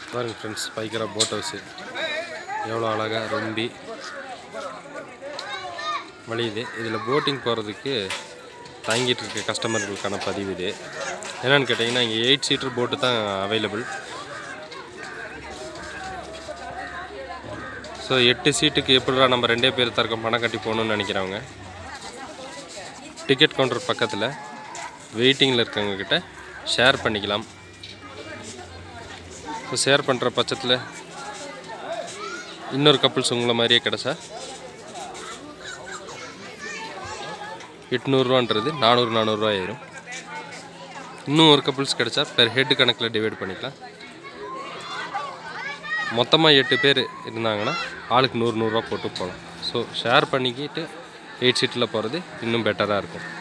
பாருங்க friends Pykara boat house எவ்வளோ அழகாக ரொம்பி வழியுது இதில் போட்டிங் போகிறதுக்கு தங்கிட்டு இருக்க கஸ்டமர்களுக்கான பதிவு இது என்னென்னு கேட்டிங்கன்னா இங்கே எயிட் சீட்டர் போட்டு தான் அவைலபிள் ஸோ எட்டு சீட்டுக்கு எப்படிடா நம்ம ரெண்டே பேர் தரக்க பணம் கட்டி போகணும்னு நினைக்கிறவங்க டிக்கெட் கவுண்டர் பக்கத்தில் வெயிட்டிங்கில் இருக்கவங்க கிட்ட ஷேர் பண்ணிக்கலாம் இப்போ ஷேர் பண்ணுற பட்சத்தில் இன்னொரு கப்புள்ஸ் உங்களை மாதிரியே கிடச்சா எட்நூறுரூவான்றது நானூறு நானூறுரூவா ஆயிரும் இன்னும் ஒரு கப்புள்ஸ் கிடச்சா பெர் ஹெட் கணக்கில் டிவைட் பண்ணிக்கலாம் மொத்தமாக எட்டு பேர் இருந்தாங்கன்னா ஆளுக்கு நூறு நூறுரூவா போட்டு போகலாம் ஸோ ஷேர் பண்ணிக்கிட்டு எயிட் சீட்டில் போகிறது இன்னும் பெட்டராக இருக்கும்